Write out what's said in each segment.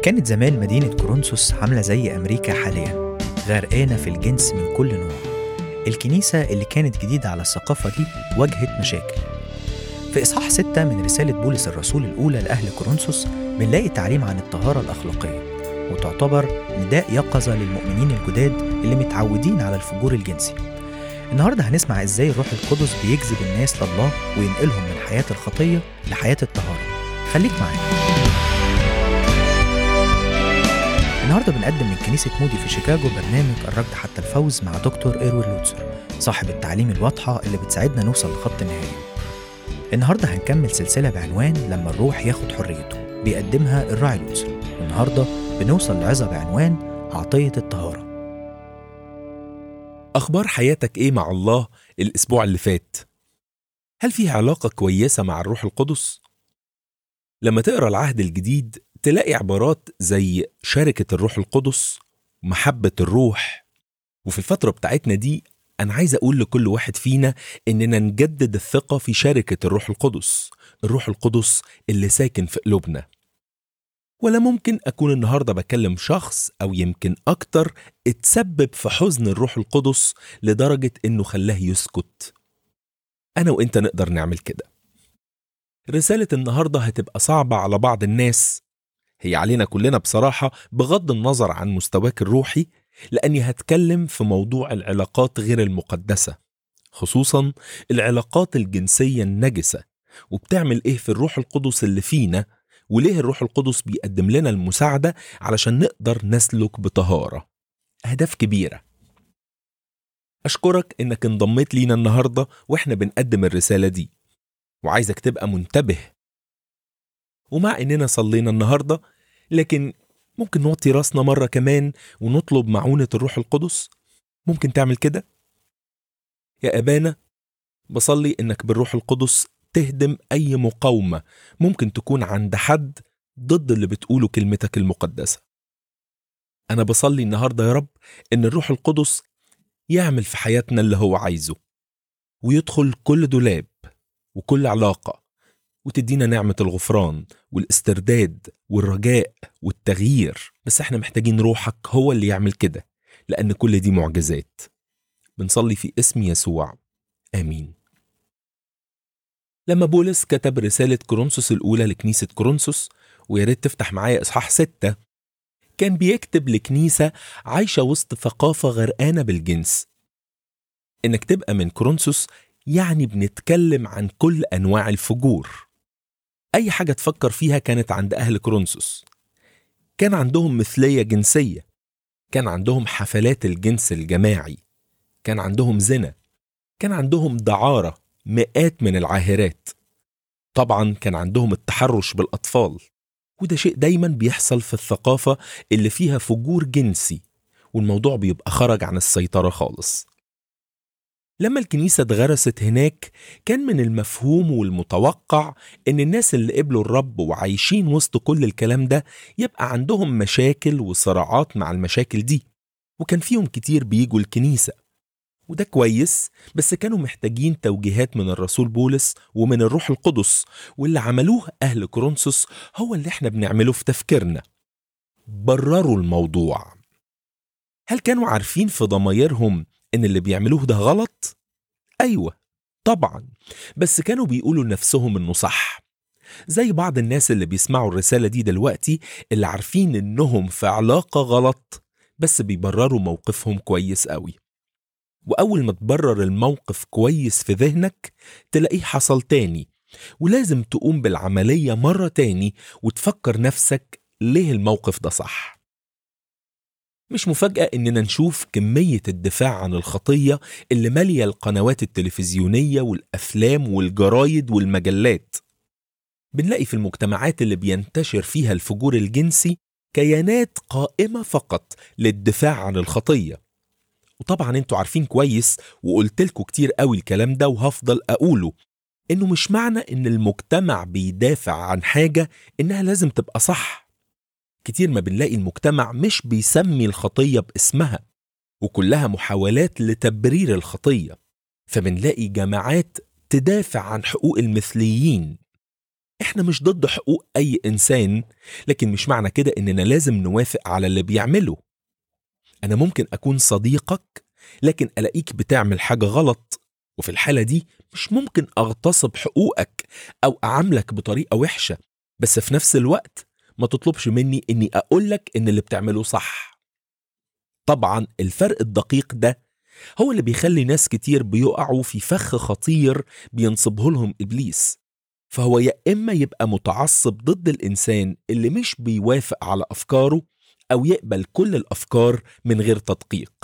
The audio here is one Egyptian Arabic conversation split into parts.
كانت زمان مدينة كورنثوس عاملة زي أمريكا حاليا غرقانة في الجنس من كل نوع الكنيسة اللي كانت جديدة على الثقافة دي واجهت مشاكل في إصحاح ستة من رسالة بولس الرسول الأولى لأهل كورنثوس بنلاقي تعليم عن الطهارة الأخلاقية وتعتبر نداء يقظة للمؤمنين الجداد اللي متعودين على الفجور الجنسي النهاردة هنسمع إزاي الروح القدس بيجذب الناس لله وينقلهم من حياة الخطية لحياة الطهارة خليك معانا النهارده بنقدم من كنيسة مودي في شيكاغو برنامج الركض حتى الفوز مع دكتور إيروين لوتسر صاحب التعليم الواضحة اللي بتساعدنا نوصل لخط النهاية النهارده هنكمل سلسلة بعنوان لما الروح ياخد حريته بيقدمها الراعي لوتسر والنهارده بنوصل لعظة بعنوان عطية الطهارة أخبار حياتك إيه مع الله الأسبوع اللي فات؟ هل في علاقة كويسة مع الروح القدس؟ لما تقرأ العهد الجديد تلاقي عبارات زي شركة الروح القدس محبة الروح وفي الفترة بتاعتنا دي أنا عايز أقول لكل واحد فينا إننا نجدد الثقة في شركة الروح القدس الروح القدس اللي ساكن في قلوبنا ولا ممكن أكون النهاردة بكلم شخص أو يمكن أكتر اتسبب في حزن الروح القدس لدرجة إنه خلاه يسكت أنا وإنت نقدر نعمل كده رسالة النهاردة هتبقى صعبة على بعض الناس هي علينا كلنا بصراحة بغض النظر عن مستواك الروحي لأني هتكلم في موضوع العلاقات غير المقدسة خصوصا العلاقات الجنسية النجسة وبتعمل إيه في الروح القدس اللي فينا وليه الروح القدس بيقدم لنا المساعدة علشان نقدر نسلك بطهارة أهداف كبيرة أشكرك إنك انضميت لينا النهاردة وإحنا بنقدم الرسالة دي وعايزك تبقى منتبه ومع إننا صلينا النهاردة لكن ممكن نوطي راسنا مرة كمان ونطلب معونة الروح القدس ممكن تعمل كده يا أبانا بصلي إنك بالروح القدس تهدم أي مقاومة ممكن تكون عند حد ضد اللي بتقوله كلمتك المقدسة أنا بصلي النهاردة يا رب إن الروح القدس يعمل في حياتنا اللي هو عايزه ويدخل كل دولاب وكل علاقة وتدينا نعمة الغفران والاسترداد والرجاء والتغيير بس احنا محتاجين روحك هو اللي يعمل كده لأن كل دي معجزات بنصلي في اسم يسوع آمين لما بولس كتب رسالة كورنثوس الأولى لكنيسة كورنثوس ويا ريت تفتح معايا إصحاح ستة كان بيكتب لكنيسة عايشة وسط ثقافة غرقانة بالجنس إنك تبقى من كورنثوس يعني بنتكلم عن كل أنواع الفجور أي حاجة تفكر فيها كانت عند أهل كورنثوس كان عندهم مثلية جنسية كان عندهم حفلات الجنس الجماعي كان عندهم زنا كان عندهم دعارة مئات من العاهرات طبعا كان عندهم التحرش بالأطفال وده شيء دايما بيحصل في الثقافة اللي فيها فجور جنسي والموضوع بيبقى خرج عن السيطرة خالص لما الكنيسة اتغرست هناك كان من المفهوم والمتوقع إن الناس اللي قبلوا الرب وعايشين وسط كل الكلام ده يبقى عندهم مشاكل وصراعات مع المشاكل دي وكان فيهم كتير بيجوا الكنيسة وده كويس بس كانوا محتاجين توجيهات من الرسول بولس ومن الروح القدس واللي عملوه أهل كورنثوس هو اللي احنا بنعمله في تفكيرنا برروا الموضوع هل كانوا عارفين في ضمايرهم إن اللي بيعملوه ده غلط؟ أيوة طبعا بس كانوا بيقولوا لنفسهم إنه صح زي بعض الناس اللي بيسمعوا الرسالة دي دلوقتي اللي عارفين إنهم في علاقة غلط بس بيبرروا موقفهم كويس قوي وأول ما تبرر الموقف كويس في ذهنك تلاقيه حصل تاني ولازم تقوم بالعملية مرة تاني وتفكر نفسك ليه الموقف ده صح مش مفاجأة إننا نشوف كمية الدفاع عن الخطية اللي مالية القنوات التلفزيونية والأفلام والجرايد والمجلات بنلاقي في المجتمعات اللي بينتشر فيها الفجور الجنسي كيانات قائمة فقط للدفاع عن الخطية وطبعا انتوا عارفين كويس وقلت لكم كتير قوي الكلام ده وهفضل أقوله إنه مش معنى إن المجتمع بيدافع عن حاجة إنها لازم تبقى صح كتير ما بنلاقي المجتمع مش بيسمي الخطية باسمها وكلها محاولات لتبرير الخطية فبنلاقي جماعات تدافع عن حقوق المثليين احنا مش ضد حقوق اي انسان لكن مش معنى كده اننا لازم نوافق على اللي بيعمله انا ممكن اكون صديقك لكن الاقيك بتعمل حاجه غلط وفي الحاله دي مش ممكن اغتصب حقوقك او اعاملك بطريقه وحشه بس في نفس الوقت ما تطلبش مني اني اقولك ان اللي بتعمله صح طبعا الفرق الدقيق ده هو اللي بيخلي ناس كتير بيقعوا في فخ خطير بينصبه لهم ابليس فهو يا اما يبقى متعصب ضد الانسان اللي مش بيوافق على افكاره او يقبل كل الافكار من غير تدقيق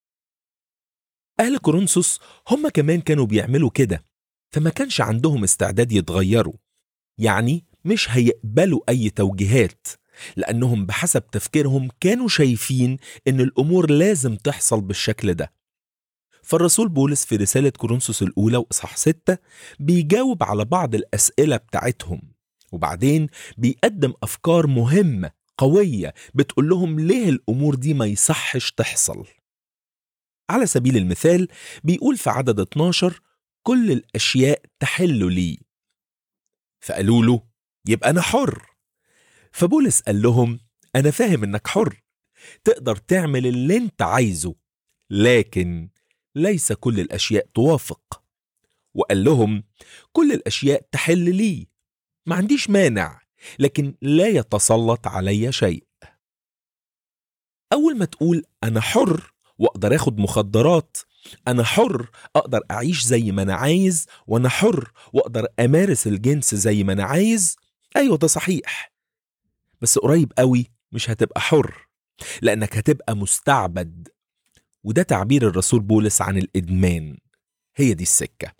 اهل كورنثوس هم كمان كانوا بيعملوا كده فما كانش عندهم استعداد يتغيروا يعني مش هيقبلوا اي توجيهات لانهم بحسب تفكيرهم كانوا شايفين ان الامور لازم تحصل بالشكل ده فالرسول بولس في رسالة كورنثوس الأولى وإصحاح 6 بيجاوب على بعض الأسئلة بتاعتهم وبعدين بيقدم أفكار مهمة قوية بتقول لهم ليه الأمور دي ما يصحش تحصل على سبيل المثال بيقول في عدد 12 كل الأشياء تحل لي فقالوا له يبقى أنا حر فبولس قال لهم أنا فاهم إنك حر تقدر تعمل اللي أنت عايزه لكن ليس كل الاشياء توافق وقال لهم كل الاشياء تحل لي ما عنديش مانع لكن لا يتسلط علي شيء اول ما تقول انا حر واقدر اخد مخدرات انا حر اقدر اعيش زي ما انا عايز وانا حر واقدر امارس الجنس زي ما انا عايز ايوه ده صحيح بس قريب قوي مش هتبقى حر لانك هتبقى مستعبد وده تعبير الرسول بولس عن الإدمان هي دي السكة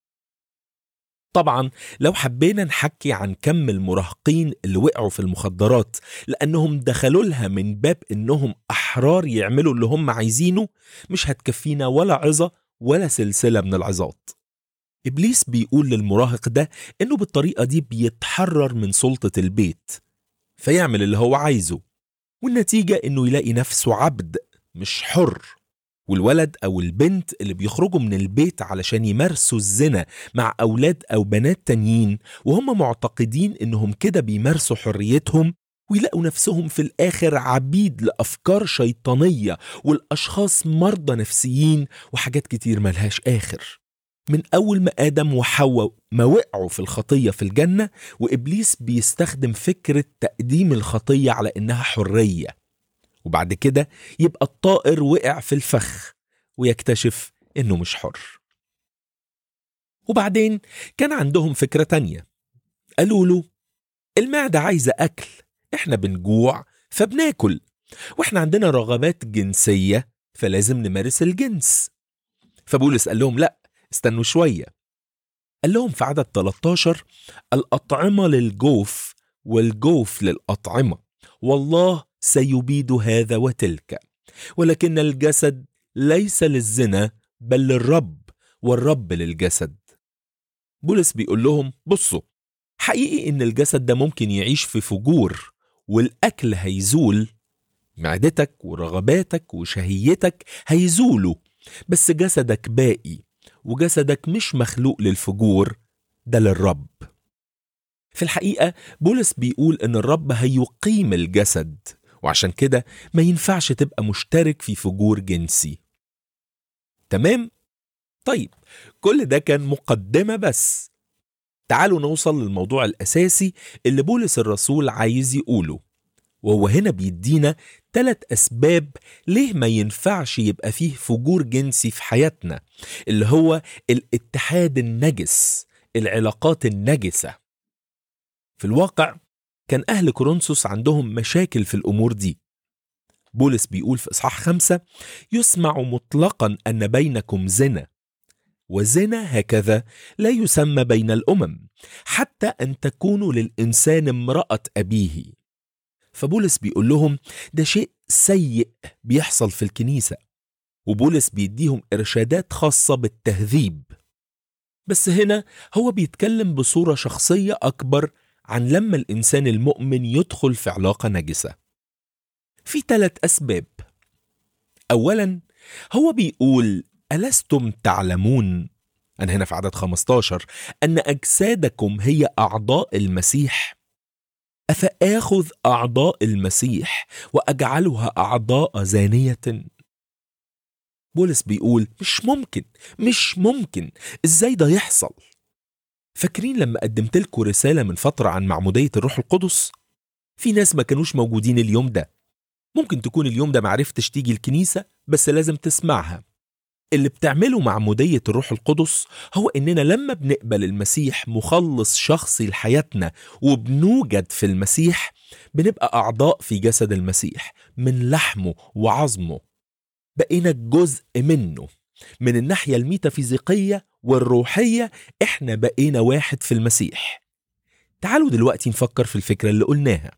طبعا لو حبينا نحكي عن كم المراهقين اللي وقعوا في المخدرات لأنهم دخلوا لها من باب إنهم أحرار يعملوا اللي هم عايزينه مش هتكفينا ولا عظة ولا سلسلة من العظات إبليس بيقول للمراهق ده إنه بالطريقة دي بيتحرر من سلطة البيت فيعمل اللي هو عايزه والنتيجة إنه يلاقي نفسه عبد مش حر والولد أو البنت اللي بيخرجوا من البيت علشان يمارسوا الزنا مع أولاد أو بنات تانيين وهم معتقدين إنهم كده بيمارسوا حريتهم ويلاقوا نفسهم في الآخر عبيد لأفكار شيطانية والأشخاص مرضى نفسيين وحاجات كتير ملهاش آخر من أول ما آدم وحواء ما وقعوا في الخطية في الجنة وإبليس بيستخدم فكرة تقديم الخطية على إنها حرية وبعد كده يبقى الطائر وقع في الفخ ويكتشف إنه مش حر وبعدين كان عندهم فكرة تانية قالوا له المعدة عايزة أكل إحنا بنجوع فبناكل وإحنا عندنا رغبات جنسية فلازم نمارس الجنس فبولس قال لهم لأ استنوا شوية قال لهم في عدد 13 الأطعمة للجوف والجوف للأطعمة والله سيبيد هذا وتلك ولكن الجسد ليس للزنا بل للرب والرب للجسد بولس بيقول لهم بصوا حقيقي ان الجسد ده ممكن يعيش في فجور والاكل هيزول معدتك ورغباتك وشهيتك هيزولوا بس جسدك باقي وجسدك مش مخلوق للفجور ده للرب في الحقيقة بولس بيقول إن الرب هيقيم الجسد وعشان كده ما ينفعش تبقى مشترك في فجور جنسي تمام؟ طيب كل ده كان مقدمة بس تعالوا نوصل للموضوع الأساسي اللي بولس الرسول عايز يقوله وهو هنا بيدينا ثلاث أسباب ليه ما ينفعش يبقى فيه فجور جنسي في حياتنا اللي هو الاتحاد النجس العلاقات النجسة في الواقع كان أهل كورنثوس عندهم مشاكل في الأمور دي بولس بيقول في إصحاح خمسة يسمع مطلقا أن بينكم زنا وزنا هكذا لا يسمى بين الأمم حتى أن تكونوا للإنسان امرأة أبيه فبولس بيقول لهم ده شيء سيء بيحصل في الكنيسة وبولس بيديهم إرشادات خاصة بالتهذيب بس هنا هو بيتكلم بصورة شخصية أكبر عن لما الإنسان المؤمن يدخل في علاقة نجسة في ثلاث أسباب أولا هو بيقول ألستم تعلمون أنا هنا في عدد 15 أن أجسادكم هي أعضاء المسيح أفآخذ أعضاء المسيح وأجعلها أعضاء زانية بولس بيقول مش ممكن مش ممكن إزاي ده يحصل فاكرين لما قدمت لكم رسالة من فترة عن معمودية الروح القدس في ناس ما كانوش موجودين اليوم ده ممكن تكون اليوم ده معرفتش تيجي الكنيسة بس لازم تسمعها اللي بتعمله معمودية الروح القدس هو إننا لما بنقبل المسيح مخلص شخصي لحياتنا وبنوجد في المسيح بنبقى أعضاء في جسد المسيح من لحمه وعظمه بقينا جزء منه من الناحية الميتافيزيقية والروحية إحنا بقينا واحد في المسيح تعالوا دلوقتي نفكر في الفكرة اللي قلناها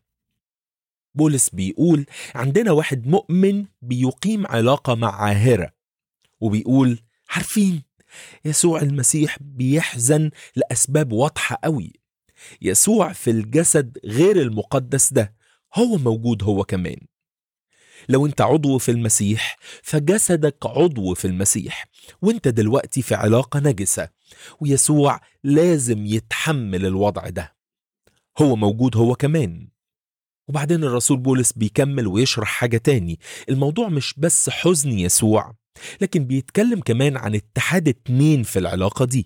بولس بيقول عندنا واحد مؤمن بيقيم علاقة مع عاهرة وبيقول عارفين يسوع المسيح بيحزن لأسباب واضحة قوي يسوع في الجسد غير المقدس ده هو موجود هو كمان لو انت عضو في المسيح فجسدك عضو في المسيح وانت دلوقتي في علاقة نجسة ويسوع لازم يتحمل الوضع ده هو موجود هو كمان وبعدين الرسول بولس بيكمل ويشرح حاجة تاني الموضوع مش بس حزن يسوع لكن بيتكلم كمان عن اتحاد اتنين في العلاقة دي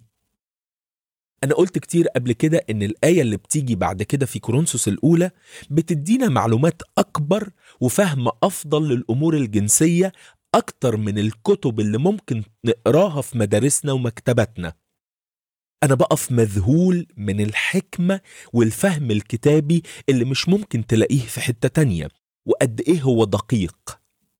أنا قلت كتير قبل كده إن الآية اللي بتيجي بعد كده في كورنثوس الأولى بتدينا معلومات أكبر وفهم أفضل للأمور الجنسية أكتر من الكتب اللي ممكن نقراها في مدارسنا ومكتباتنا أنا بقف مذهول من الحكمة والفهم الكتابي اللي مش ممكن تلاقيه في حتة تانية وقد إيه هو دقيق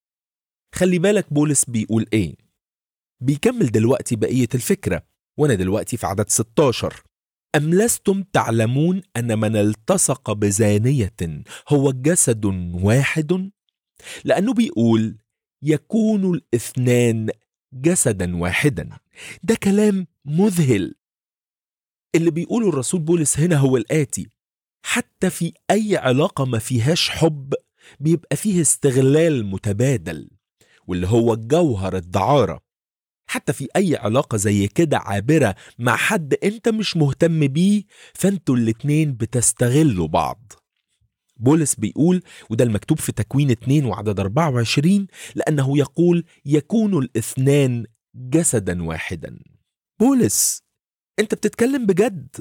خلي بالك بولس بيقول إيه بيكمل دلوقتي بقية الفكرة وأنا دلوقتي في عدد 16 أم لستم تعلمون أن من التصق بزانية هو جسد واحد لأنه بيقول يكون الاثنان جسدا واحدا ده كلام مذهل اللي بيقوله الرسول بولس هنا هو الآتي حتى في أي علاقة ما فيهاش حب بيبقى فيه استغلال متبادل واللي هو جوهر الدعارة حتى في أي علاقة زي كده عابرة مع حد أنت مش مهتم بيه فأنتوا الاتنين بتستغلوا بعض بولس بيقول وده المكتوب في تكوين 2 وعدد 24 لأنه يقول يكون الاثنان جسدا واحدا بولس انت بتتكلم بجد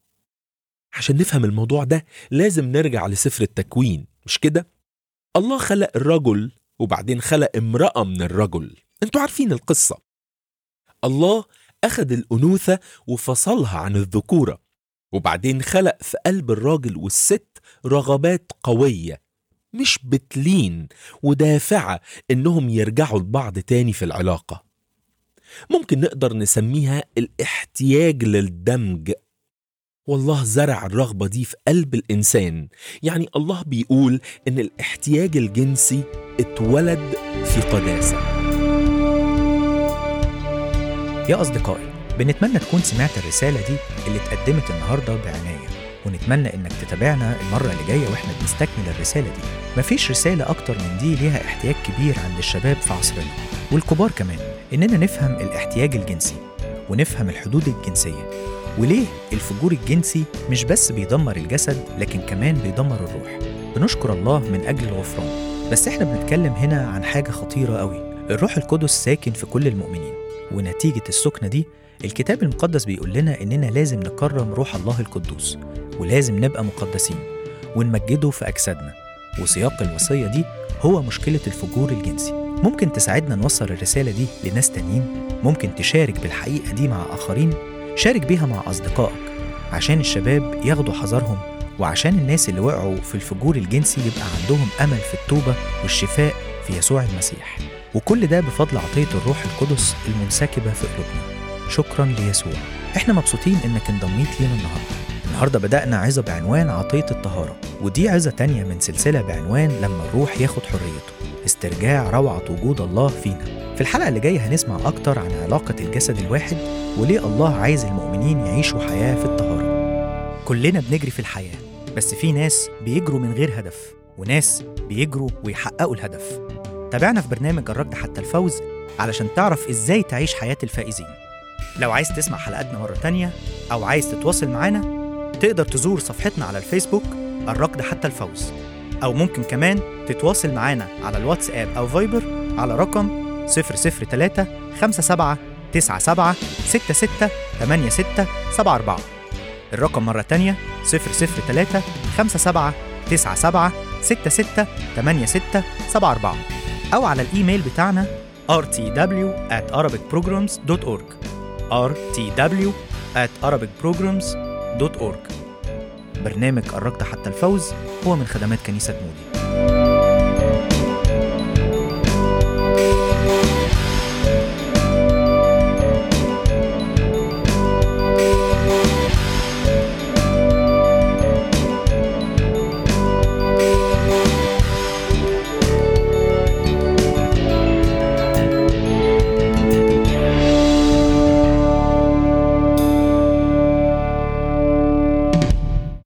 عشان نفهم الموضوع ده لازم نرجع لسفر التكوين مش كده الله خلق الرجل وبعدين خلق امرأة من الرجل انتوا عارفين القصة الله أخذ الأنوثة وفصلها عن الذكورة وبعدين خلق في قلب الراجل والست رغبات قوية مش بتلين ودافعة إنهم يرجعوا لبعض تاني في العلاقة ممكن نقدر نسميها الاحتياج للدمج والله زرع الرغبة دي في قلب الإنسان يعني الله بيقول إن الاحتياج الجنسي اتولد في قداسة يا أصدقائي بنتمنى تكون سمعت الرسالة دي اللي اتقدمت النهاردة بعناية ونتمنى إنك تتابعنا المرة اللي جاية وإحنا بنستكمل الرسالة دي مفيش رسالة أكتر من دي ليها احتياج كبير عند الشباب في عصرنا والكبار كمان إننا نفهم الاحتياج الجنسي ونفهم الحدود الجنسية وليه الفجور الجنسي مش بس بيدمر الجسد لكن كمان بيدمر الروح بنشكر الله من أجل الغفران بس احنا بنتكلم هنا عن حاجة خطيرة قوي الروح القدس ساكن في كل المؤمنين ونتيجة السكنة دي الكتاب المقدس بيقول لنا إننا لازم نكرم روح الله القدوس ولازم نبقى مقدسين ونمجده في أجسادنا وسياق الوصية دي هو مشكلة الفجور الجنسي ممكن تساعدنا نوصل الرسالة دي لناس تانيين ممكن تشارك بالحقيقة دي مع آخرين شارك بيها مع أصدقائك عشان الشباب ياخدوا حذرهم وعشان الناس اللي وقعوا في الفجور الجنسي يبقى عندهم أمل في التوبة والشفاء في يسوع المسيح وكل ده بفضل عطية الروح القدس المنسكبة في قلوبنا شكرا ليسوع احنا مبسوطين انك انضميت لينا النهارده النهارده بدأنا عظة بعنوان عطية الطهارة ودي عظة تانية من سلسلة بعنوان لما الروح ياخد حريته استرجاع روعة وجود الله فينا في الحلقة اللي جاية هنسمع أكتر عن علاقة الجسد الواحد وليه الله عايز المؤمنين يعيشوا حياة في الطهارة كلنا بنجري في الحياة بس في ناس بيجروا من غير هدف وناس بيجروا ويحققوا الهدف تابعنا في برنامج الركض حتى الفوز علشان تعرف ازاي تعيش حياة الفائزين لو عايز تسمع حلقاتنا مرة تانية أو عايز تتواصل معانا تقدر تزور صفحتنا على الفيسبوك الركض حتى الفوز أو ممكن كمان تتواصل معانا على الواتساب أو فايبر على رقم 003 57 97 66 86 74 الرقم مرة تانية 003 57 97 66 86 74 أو على الإيميل بتاعنا rtw at arabicprograms.org rtw at arabicprograms.org برنامج قربت حتى الفوز هو من خدمات كنيسة مودي